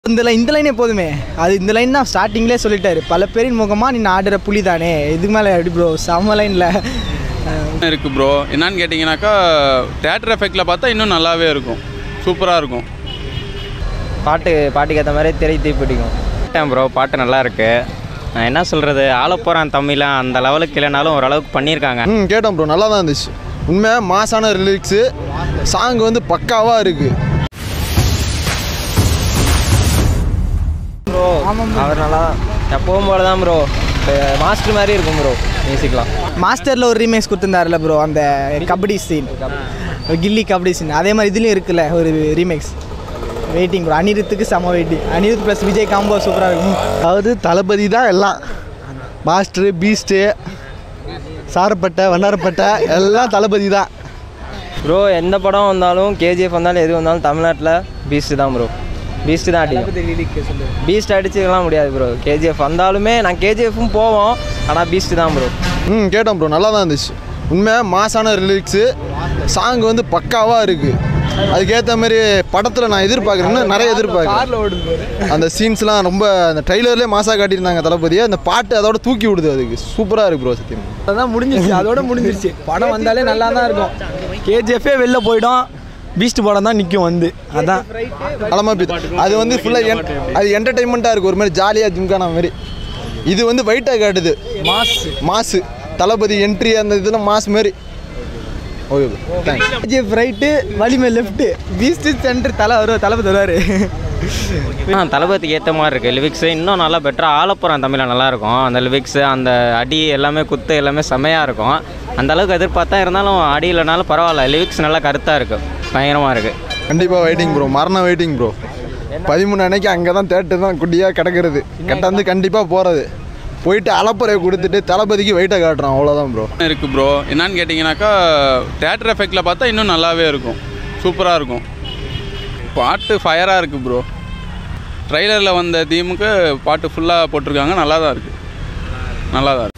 இந்த லைன் இந்த லைனே போதுமே அது இந்த லைன் தான் ஸ்டார்டிங்லேயே சொல்லிட்டாரு பல பேரின் முகமாக நீ ஆடுற புலி தானே இதுக்கு மேலே எப்படி ப்ரோ செம்ம லைனில் இருக்குது ப்ரோ என்னன்னு கேட்டிங்கனாக்கா தேட்டர் எஃபெக்டில் பார்த்தா இன்னும் நல்லாவே இருக்கும் சூப்பராக இருக்கும் பாட்டு பாட்டுக்கு ஏற்ற மாதிரி திரை தீ பிடிக்கும் கேட்டேன் ப்ரோ பாட்டு நல்லா இருக்கு நான் என்ன சொல்கிறது ஆளப்போகிறான் தமிழன் அந்த லெவலுக்கு இல்லைனாலும் ஓரளவுக்கு பண்ணியிருக்காங்க ம் கேட்டோம் ப்ரோ நல்லா தான் இருந்துச்சு உண்மையாக மாசான ரிலிக்ஸு சாங் வந்து பக்காவாக இருக்குது ப்ரோ அவர் நல்லா எப்பவும் போல தான் ப்ரோ மாஸ்டர் மாதிரி இருக்கும் ப்ரோ மியூசிக்லாம் மாஸ்டரில் ஒரு ரீமேக்ஸ் கொடுத்துருந்தாருல ப்ரோ அந்த கபடி சீன் கில்லி கபடி சீன் அதே மாதிரி இதுலேயும் இருக்குல்ல ஒரு ரீமேக்ஸ் வெயிட்டிங் ப்ரோ அனிருத்துக்கு செம waiting Anirudh plus Vijay combo சூப்பராக இருக்கும் அதாவது தளபதி தான் எல்லாம் மாஸ்டரு பீஸ்ட்டு சாரப்பட்டை வண்ணாரப்பட்டை எல்லாம் தளபதி தான் ப்ரோ எந்த படம் வந்தாலும் கேஜிஎஃப் வந்தாலும் எது வந்தாலும் தமிழ்நாட்டில் பீஸ்ட் தான் ப்ரோ பீஸ்ட் தான் அடிக்கும் பீஸ்ட் அடிச்சுக்கலாம் முடியாது ப்ரோ கேஜிஎஃப் வந்தாலுமே நான் கேஜிஎஃப்பும் போவோம் ஆனால் பீஸ்ட் தான் ப்ரோ ம் கேட்டோம் ப்ரோ நல்லா தான் இருந்துச்சு உண்மையாக மாசான ரிலிக்ஸு சாங் வந்து பக்காவாக இருக்குது அதுக்கேற்ற மாதிரி படத்தில் நான் எதிர்பார்க்குறேன்னு நிறைய எதிர்பார்க்குறேன் அந்த சீன்ஸ்லாம் ரொம்ப அந்த ட்ரைலர்லேயே மாசாக காட்டியிருந்தாங்க தளபதியை அந்த பாட்டு அதோட தூக்கி விடுது அதுக்கு சூப்பராக இருக்குது ப்ரோ சத்தியம் அதான் முடிஞ்சிருச்சு அதோட முடிஞ்சிருச்சு படம் வந்தாலே நல்லா தான் இருக்கும் கேஜிஎஃபே வெளில போயிடும் பீஸ்ட் படம் தான் நிற்கும் வந்து அதான் அலமா பீத் அது வந்து ஃபுல்லாக அது என்டர்டைன்மெண்ட்டாக இருக்குது ஒரு மாதிரி ஜாலியாக ஜிம்கான மாதிரி இது வந்து வெயிட்டாக காட்டுது மாஸ் மாசு தளபதி என்ட்ரி அந்த இதெல்லாம் மாஸ் மாதிரி okay thanks KGF right Valimai left Beast center Thala வருவார் தளபதி வருவார் ஆ தளபதிக்கு ஏற்ற மாதிரி இருக்குது லிவிக்ஸு இன்னும் நல்லா பெட்டராக ஆளப்போகிறான் தமிழில் நல்லாயிருக்கும் அந்த லிவிக்ஸு அந்த அடி எல்லாமே குத்து எல்லாமே செமையாக இருக்கும் அந்த அளவுக்கு எதிர்பார்த்தா இருந்தாலும் அடி இல்லைனாலும் பரவாயில்ல லிவிக்ஸ் நல்லா கருத்தாக இருக்குது பயங்கரமாக இருக்குது கண்டிப்பாக வெயிட்டிங் ப்ரோ மரண வெயிட்டிங் ப்ரோ பதிமூணு அன்னைக்கு அங்கே தான் தேட்டர் தான் குட்டியாக கிடக்கிறது கட்டாந்து கண்டிப்பாக போகிறது போயிட்டு அலப்பறையை கொடுத்துட்டு தளபதிக்கு வெயிட்டை காட்டுறோம் அவ்வளோதான் ப்ரோ இருக்குது ப்ரோ என்னன்னு கேட்டிங்கனாக்கா தேட்டர் எஃபெக்டில் பார்த்தா இன்னும் நல்லாவே இருக்கும் சூப்பராக இருக்கும் பாட்டு ஃபயராக இருக்குது ப்ரோ ட்ரைலரில் வந்த தீமுக்கு பாட்டு ஃபுல்லாக போட்டிருக்காங்க நல்லா தான் இருக்குது நல்லா தான் இருக்குது